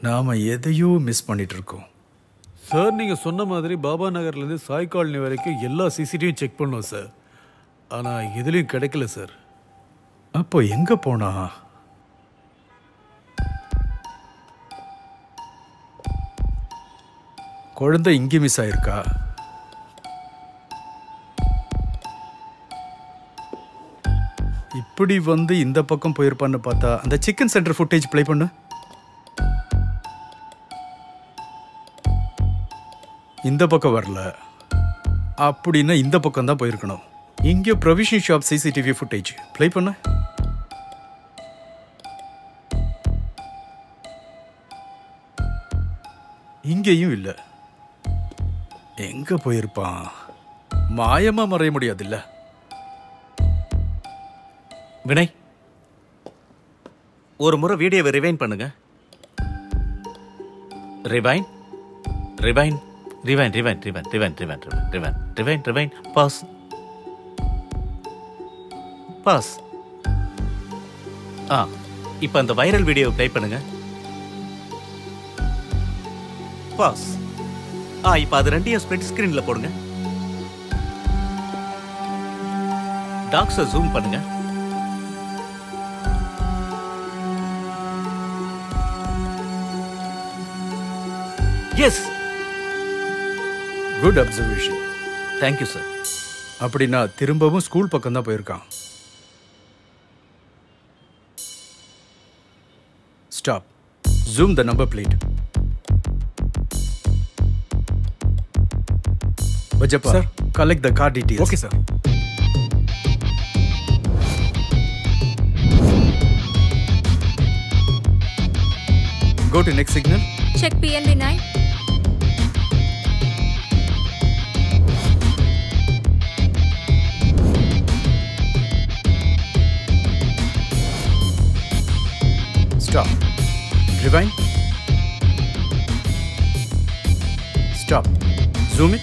நாம எதையோ மிஸ் பண்ணிட்டு இருக்கோம் சார் நீங்கள் சொன்ன மாதிரி பாபா நகர்லேருந்து சாய் காலனி வரைக்கும் எல்லா சிசிடிவியும் செக் பண்ணோம் சார் ஆனால் எதுலேயும் கிடைக்கல சார் அப்போ எங்க போனா குழந்தை இங்கே மிஸ் ஆயிருக்கா இப்படி வந்து இந்த பக்கம் போயிருப்பான்னு பார்த்தா அந்த சிக்கன் சென்டர் ஃபுட்டேஜ் ப்ளே பண்ணு இந்த பக்கம் வரல அப்படின்னா இந்த பக்கம் தான் போயிருக்கணும் இங்கே provision shop CCTV footage play பண்ண இங்கேயும் இல்லை எங்க போயிருப்பான் மாயமா மறைய முடியாதுல்ல வினய் ஒரு முறை வீடியோவை ரிவைன் பண்ணுங்க ரிவைன் ரிவைன் ரிவைன் ரிவைன் ரிவைன் ரிவைன் ரிவைன் ரிவைன் ரிவைன் ரிவைன் ரிவைன் பாஸ் பாஸ் ஆ இப்போ அந்த வைரல் வீடியோவை ப்ளே பண்ணுங்க பாஸ் ஆ இப்போ அது ரெண்டையும் ஸ்ப்ளிட் ஸ்க்ரீனில் போடுங்க டாக்ஸை ஜூம் பண்ணுங்க yes good observation thank you sir அப்படின்னா திரும்பவும் ஸ்கூல் பக்கம் தான் போயிருக்கான் stop zoom the number plate பஜப்பா Sir. Collect the car details okay sir go to next signal Check PNB 9. Stop. Rewind. Stop. Zoom it.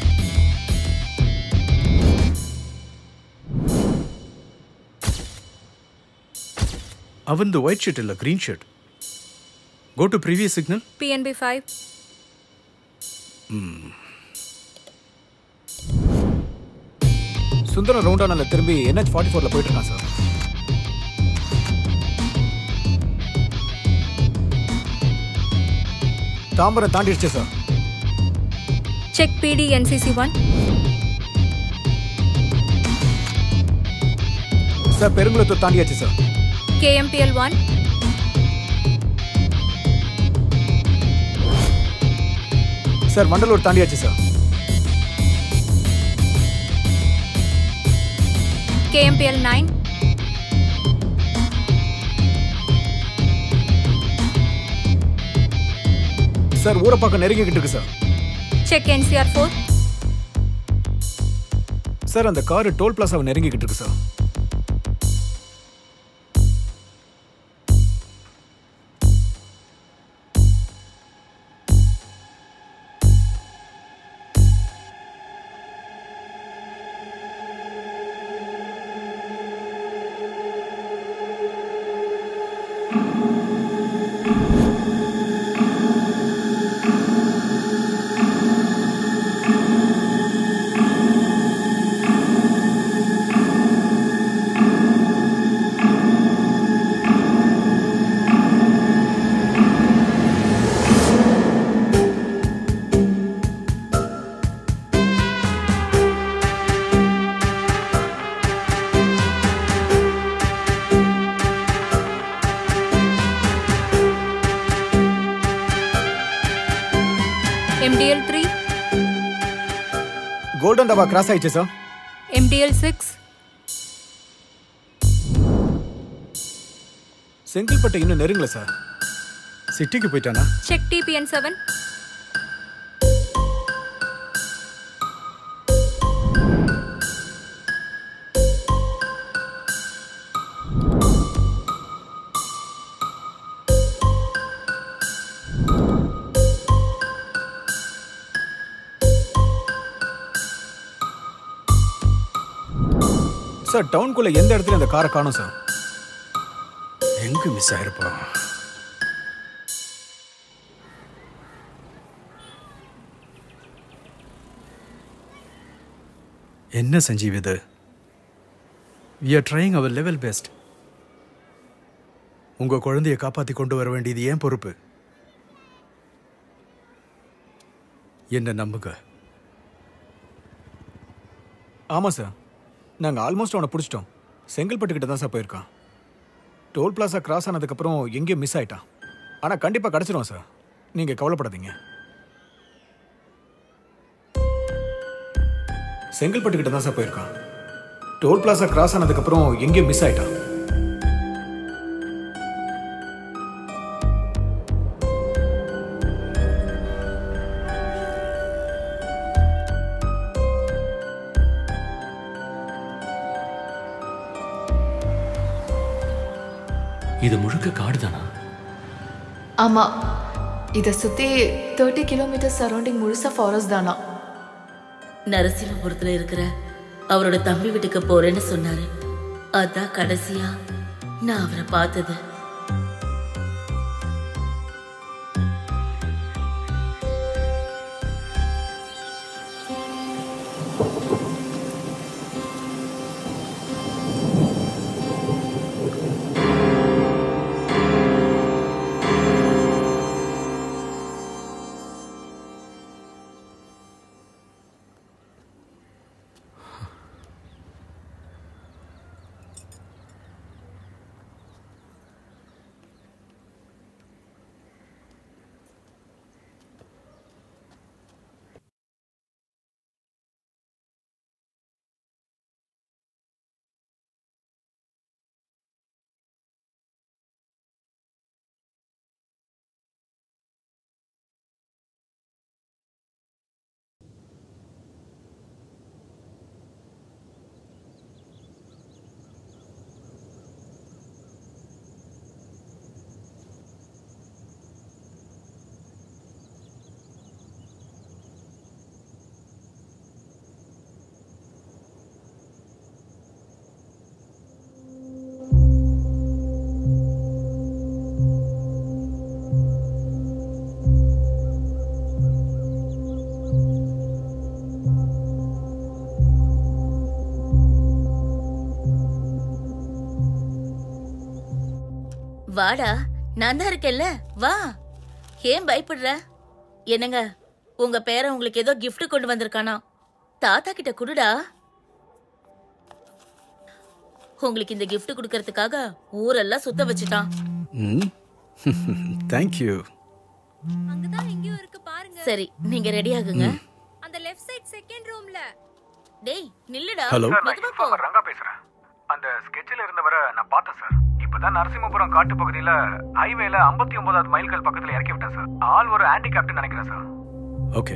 அவன் ஒயிட் ஷர்ட் இல்ல green shirt go to previous signal PNB 5. Sundaram ரவுண்டானால திரும்பி NH forty ஃபோரில் போயிட்டு இருக்கான் sir Tambaram தாண்டிடுச்சு sir Check PD NCC 1. Sir Perungalathur தாண்டியாச்சு sir KMPL 1. Sir Vandalur தாண்டியாச்சு சார் KMPL 9. சார் ஊரப்பாக்கம் நெருங்கிக்கிட்டு இருக்கு சார் Check NCR 4. சார் அந்த கார் டோல் பிளாசாவை நெருங்கிக்கிட்டு இருக்கு sir MDL 3. Golden Dhaba cross ஆயிடுச்சு சார் MDL 6. செங்கல்பட்டு இன்னும் நெருங்கல சார் சிட்டிக்கு போயிட்டானா Check TPN 7. சார் டவுனுக்குள்ள எந்த இடத்துல இந்த காரை காணும் சார் எங்க மிஸ் ஆயிருப்பான் என்ன சஞ்சீவ் இது we are trying our level best உங்க குழந்தைய காப்பாத்தி கொண்டு வர வேண்டியது ஏன் பொறுப்பு என்ன நம்புங்க ஆமாம் சார் நாங்கள் ஆல்மோஸ்ட் அவனை பிடிச்சிட்டோம் செங்கல்பட்டுக்கிட்ட தான் சார் போயிருக்கான் டோல் பிளாசா கிராஸ் ஆனதுக்கப்புறம் எங்கேயும் மிஸ் ஆயிட்டான் ஆனால் கண்டிப்பாக கிடச்சிரும் சார் நீங்கள் கவலைப்படாதீங்க செங்கல்பட்டுக்கிட்ட தான் சார் போயிருக்கான் டோல் பிளாசா கிராஸ் ஆனதுக்கப்புறம் எங்கேயும் மிஸ் ஆயிட்டான் இது முழுக்க காடு தானா ஆமா இதை சுத்தி தேர்ட்டி கிலோமீட்டர் சரௌண்டிங் முழுசா ஃபாரஸ்ட் தானா நரசிம்மபுரத்துல இருக்கிற அவரோட தம்பி வீட்டுக்கு போறேன்னு சொன்னாரு அதான் கடைசியா நான் அவரை பார்த்தது வாடா நான் தான் இருக்கேன்ல வா ஏன் பயப்படுற என்னங்க உங்க பேரன் உங்களுக்கு ஏதோ gift கொண்டு வந்திருக்கானா தாத்தா கிட்ட குடுடா உங்களுக்கு இந்த gift கொடுக்கறதுக்காக ஊரெல்லாம் சுத்த வச்சுட்டான் ம் தேங்க்யூ அங்கதான் எங்கேயோ இருக்கு பாருங்க சரி நீங்க ரெடி ஆகுங்க அந்த லெஃப்ட் சைட் செகண்ட் ரூம்ல டேய் நில்லுடா Hello. மெதுவா போ ரங்கா பேசுறேன் அந்த ஸ்கெட்சில் இருந்தவரை நான் பார்த்தேன் சார் இப்பதான் நரசிம்மபுரம் காட்டு பகுதியில ஹைவேல ஐம்பத்தி ஒன்பதாவது மைல்கள் பக்கத்துல இறக்கி விட்டேன் சார் ஆள் ஒரு ஆன்டி கேப்டன் நினைக்கிறேன் சார் ஓகே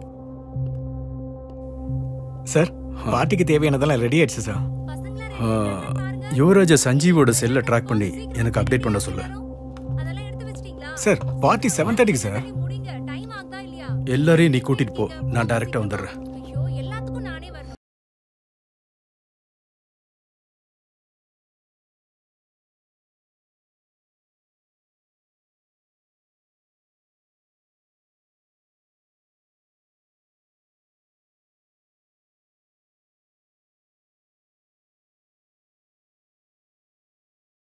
சார் பார்ட்டிக்கு தேவையானதெல்லாம் ரெடி ஆயிடுச்சு சார் பசங்களா ready ஆயிட்டாங்கன்னு பாருங்க. யுவராஜ சஞ்சீவோட செல்லை ட்ராக் பண்ணி எனக்கு அப்டேட் பண்ண சொல்லு அதெல்லாம் எடுத்து வச்சிட்டீங்களா சார் பார்ட்டி செவன் தேர்ட்டிக்கு சார் சரி, முடிங்க டைம் ஆகுதா இல்லையா எல்லாரையும் நீ கூட்டிட்டு போ நான் டைரக்டா வந்துடுறேன்